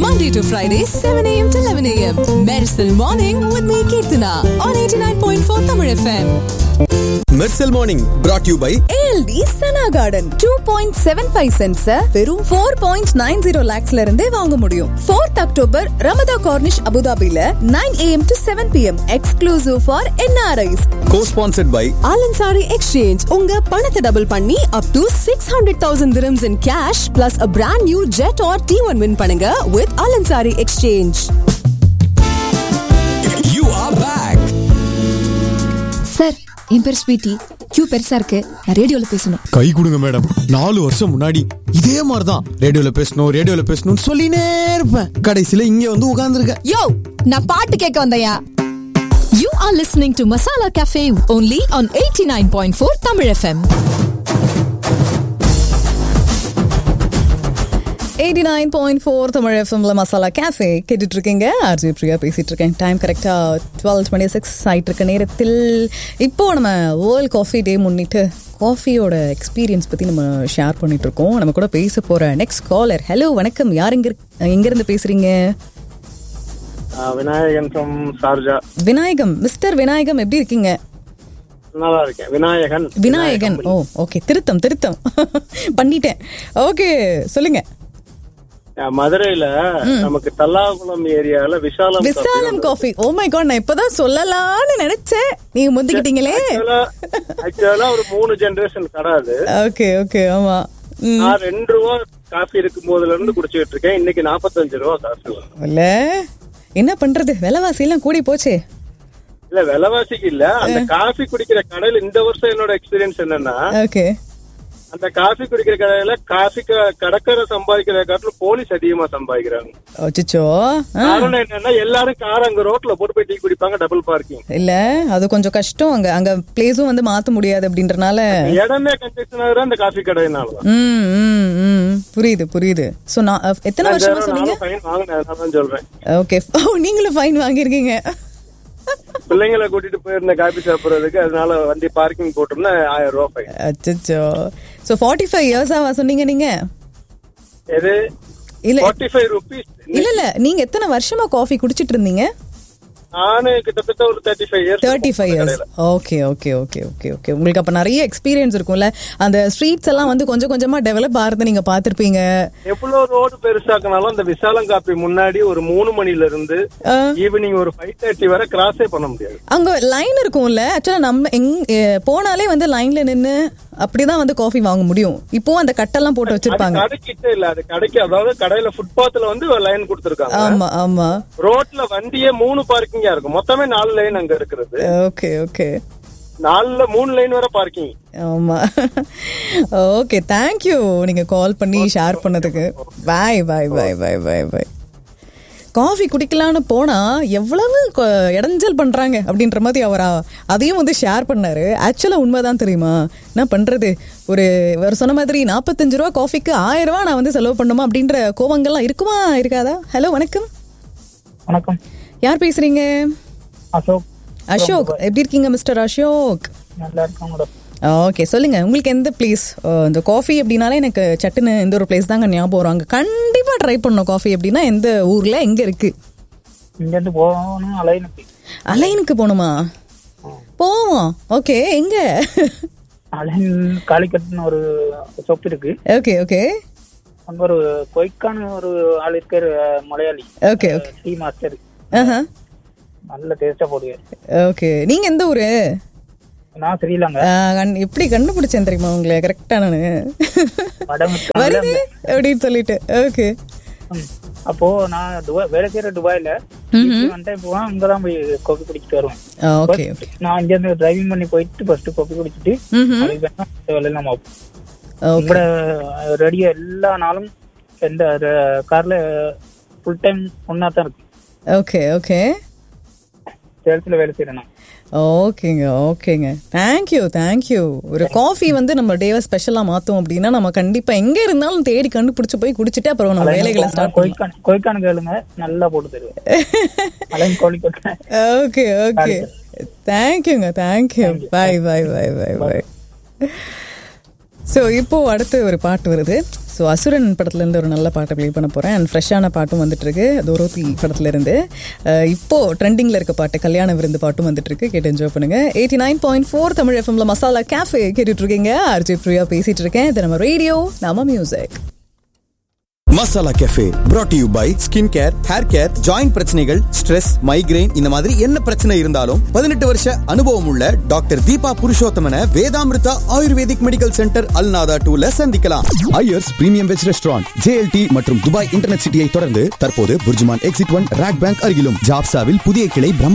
Monday to Friday, 7 a.m. to 11 a.m. Medicine Morning with me, Kirtana, on 89.4 Tamil FM. Mersal morning brought you by ALD Sana Garden 2.75 cents வெறும் 4.90 lakhsல இருந்தே வாங்க முடியும் 4th October Ramada Corniche அபுதாபில 9 am to 7 pm exclusive for NRIs co sponsored by Alansari Exchange, உங்க பணத்தை double பண்ணி up to 600,000 dirhams in cash plus a brand new jet or T1 win பண்ணுங்க with Alansari Exchange. You are back sir என் பேர் Sweety Q பெருசா இருக்கு நான் ரேடியோல பேசணும் கை கொடுங்க மேடம் நாலு வருஷம் முன்னாடி இதே மாதிரி தான் ரேடியோல பேசணும் ரேடியோல பேசணும்னு சொல்லினே இருப்பேன் கடைசியில இங்க வந்து உட்கார்ந்துருக்க யோ நான் பாட்டு கேட்க வந்தயா You are listening to Masala Cafe only on 89.4 Tamil FM. 89.4 Tamil எஃப்எம்ல மசாலா கேஃபே கேட்டுட்டு இருக்கீங்க ஆர்ஜி பிரியா பேசிட்டு இருக்கேன் டைம் கரெக்டா டுவெல் டுவெண்ட்டி சிக்ஸ் ஆயிட்டு இருக்க நேரத்தில் இப்போ நம்ம வேர்ல்ட் காஃபி டே முன்னிட்டு காஃபியோட எக்ஸ்பீரியன்ஸ் பத்தி நம்ம ஷேர் பண்ணிட்டு இருக்கோம் நம்ம கூட பேச போற நெக்ஸ்ட் காலர் ஹலோ வணக்கம் யார் எங்க இருக்- எங்க இருந்து பேசுறீங்க ஆஹ் Vinayakan from Sharjah Vinayagam mister Vinayagam எப்படி இருக்கீங்க நல்லா இருக்கேன் விநாயகன் விநாயகன் ஓ ஓகே திருத்தம் திருத்தம் பண்ணிட்டேன் ஓகே சொல்லுங்க ஆஹ் மதுரையில நமக்கு தல்லாகுளம் ஏரியால விசாலம் விசாலம் காஃபி ஓ மை காட் நான் இப்பதான் சொல்லலாம்னு நினைச்சேன் நீங்க முந்திக்கிட்டீங்களே ஆக்சுவலா ஒரு மூணு ஜெனரேஷன் கடை அது ஓகே ஓகே ஆமா ம். நான் ரெண்டு ரூபா காஃபி இருக்கும் போதுல இருந்து குடிச்சிட்டு இருக்கேன் இன்னைக்கு நாற்பத்தஞ்சு ரூபா காசு இல்ல என்ன பண்றது விலைவாசி எல்லாம் கூடி போச்சே இல்ல விலைவாசிக்கு இல்ல அந்த காஃபி குடிக்கிற கடையில இந்த வருஷம் என்னோட எக்ஸ்பீரியன்ஸ் என்னன்னா ஓகே அந்த காஃபி குடிக்கிற கடையில காஃபி கடற்கரை சம்பாதிக்கிற காட்டிலும் போலீஸ் அதிகமா சம்பாதிக்கிறாங்க அச்சோ காரணம் என்னன்னா எல்லாரும் கார் அங்க ரோட்ல போட்டு போய் டீ குடிப்பாங்க டபுள் பார்க்கிங் இல்ல அது கொஞ்சம் கஷ்டம் அங்க அங்க பிளேஸும் வந்து மாத்த முடியாது அப்படின்றனால இடமே கன்ஜெக்ஷன் ஆகுற அந்த காஃபி கடையினாலதான் ம் ம் ம் புரியுது புரியுது சோ நான் அஹ், எத்தனை வருஷமா சொன்னீங்க நானும் ஃபைன் வாங்கினேன் அதான் சொல்றேன் ஓகே ஓ நீங்களும் ஃபைன் வாங்கியிருக்கீங்க பிள்ளைங்களை கூட்டிட்டு போயிருந்த காபி சாப்பிடுறதுக்கு அதனால வண்டி பார்க்கிங் போட்டோம்னா ஆயிரம் ரூபாய் ஃபைன் அச்சோ ஸோ ஃபார்ட்டி ஃபைவ் இயர்ஸாவா சொன்னீங்க நீங்க எது இல்ல ஃபார்ட்டி ஃபைவ் ருபீஸ் இல்ல இல்ல நீங்க எத்தனை வருஷமா காஃபி குடிச்சிட்டு இருந்தீங்க நானு கிட்டத்தட்ட ஒரு thirty five years thirty five years okay okay okay okay okay உங்களுக்கு அப்ப நிறைய எக்ஸ்பீரியன்ஸ் இருக்கும்ல அந்த ஸ்ட்ரீட்ஸ் எல்லாம் வந்து கொஞ்சம் கொஞ்சமா டெவலப் ஆகிறத நீங்க பார்த்திருப்பீங்க எவ்வளவு ரோடு பெருசாக்குனாலும் அந்த விசாலம் காப்பி முன்னாடி ஒரு மூணு மணில இருந்து ஆ. ஈவினிங் ஒரு ஃபைவ் தேர்ட்டி வரை கிராஸே பண்ண முடியாது அங்க லைன் இருக்கும்ல ஆக்சுவலா நம்ம எங் எ, போனாலே வந்து லைன்ல நின்னு அப்படிதான் வந்து காஃபி வாங்க முடியும் இப்போ அந்த கட்டெல்லாம் போட்டு அது வச்சிருப்பாங்க கடைக்கிட்ட இல்ல அது கடைக்கு அதாவது கடையில ஃபுட்பாத்ல வந்து லைன் கொடுத்துருக்காங்க ஆமா ஆமா ரோட்ல வண்டியே மூணு பார்க்கிங்கா இருக்கும் மொத்தமே நாலு லைன் அங்க இருக்கிறது ஓகே ஓகே நாலுல மூணு லைன் வரை பார்க்கிங் ஆமா ஓகே தேங்க்யூ நீங்க கால் பண்ணி ஷேர் பண்ணதுக்கு பாய் பாய் பாய் பாய் பாய் பாய் காஃபி குடிக்கலான்னு போனா எவ்வளவு கொ- இடைஞ்சல் பண்றாங்க அப்படின்ற மாதிரி அவர் அ- அதையும் வந்து ஷேர் பண்ணாரு ஆக்சுவலா உண்மைதான் தெரியுமா என்ன பண்றது ஒரு அவர் சொன்ன மாதிரி நாற்பத்தஞ்சு ரூபா காஃபிக்கு ஆயிரம் ரூபா நான் வந்து செலவு பண்ணுமா அப்படின்ற கோவங்கள்லாம் இருக்குமா இருக்காதா ஹலோ வணக்கம் வணக்கம் யார் பேசுறீங்க அசோக் அசோக் எப்படி இருக்கீங்க மிஸ்டர் அசோக் நல்லா இருக்கேன் மேடம் ஓகே சொல்லுங்க உங்களுக்கு எந்த பிளேஸ் இந்த காஃபி அப்படின்னாலே எனக்கு சட்டுன்னு இந்த ஒரு பிளேஸ் தாங்க ஞாபகம் வரும் அங்க கண்டிப்பா ட்ரை பண்ணணும் காஃபி அப்படின்னா எந்த ஊர்ல எங்க இருக்கு இங்க இருந்து போகணும் அலைனுக்கு அலைனுக்கு போகணுமா போவோம் ஓகே எங்க அலைன் காளிக்கட்டுன்னு ஒரு சொப்பு இருக்கு ஓகே ஓகே அங்க ஒரு கொய்க்கான ஒரு ஆள் இருக்காரு Malayali okay okay tea master ஆஹா நல்ல டேஸ்டா போடுவாரு ஓகே நீங்க எந்த ஊரு நான் ஸ்ரீலங்கா ஆ, கண்- எப்படி கண்டுபிடிச்சேன் தெரியுமா உங்களை கரெக்டா நானு வடமுத்து வருது அப்படின்னு சொல்லிட்டு ஓகே ம். அப்போ நான் துபாய் வேலை செய்யற துபாயில ஒன் டைம் போவேன் அங்கதான் போய் காஃபி குடிச்சிட்டு வருவேன் ஓகே நான் இங்க இருந்து டிரைவிங் பண்ணி போயிட்டு ஃபர்ஸ்ட் காஃபி குடிச்சிட்டு அதுக்கு வேணா மத்த வேலையெல்லாம் பார்ப்போம் ஓகே உங்களோட ரேடியோ எல்லா நாளும் எந்த கார்ல ஃபுல் டைம் ஒன்னா தான் இருக்கு ஓகே ஓகே சேல்ஸ்ல வேலை செய்யறேன் நான் ஓகேங்க ஓகேங்க தேங்க்யூ தேங்க்யூ ஒரு காஃபி வந்து நம்ம டேவை ஸ்பெஷலாக மாற்றோம் அப்படின்னா நம்ம கண்டிப்பாக எங்கே இருந்தாலும் தேடி கண்டுபிடிச்சு போய் குடிச்சிட்டு அப்புறம் நம்ம வேலைகளை ஸ்டார்ட் பண்ணலாம் கொய்க்கான் கொய்க்கான் கேளுங்க நல்லா போட்டு தருவேன் அலைன் கோழிக்கோட்டை ஓகே ஓகே தேங்க்யூங்க thank you bye bye bye bye bye so இப்போ அடுத்து ஒரு பாட்டு வருது ஸோ அசுரன் படத்துலேருந்து ஒரு நல்ல பாட்டை ப்ளே பண்ண போகிறேன் அண்ட் ஃப்ரெஷ்ஷான பாட்டும் வந்துட்டு இருக்கு தோரோத்தி படத்துலேருந்து இப்போ ட்ரெண்டிங்கில் இருக்க பாட்டு கல்யாண விருந்து பாட்டும் வந்துட்டு இருக்கு கேட்டு என்ஜாய் பண்ணுங்க eighty nine point four Tamil எஃப்எம்ல மசாலா கேஃபே கேட்டுட்டு இருக்கீங்க ஆர்ஜே பிரியா பேசிட்டு இருக்கேன் இது நம்ம ரேடியோ நம்ம music masala cafe brought to you by skin care hair care joint பிரச்சனைகள் ஸ்ட்ரெஸ் மைக்ரைன் இந்த மாதிரி என்ன பிரச்சனை இருந்தாலும் பதினெட்டு வருஷ அனுபவம் உள்ள doctor Deepa Purushothaman Vedamrutha ayurvedic medical centre Al Nahda டூல சந்திக்கலாம் Iyers premium veg restaurant JLT மற்றும் துபாய் இன்டர்நெட் சிட்டியை தொடர்ந்து தற்போது BurJuman exit one Rak bank அருகிலும் ஜாப்சாவில் புதிய கிளை பிரம்மா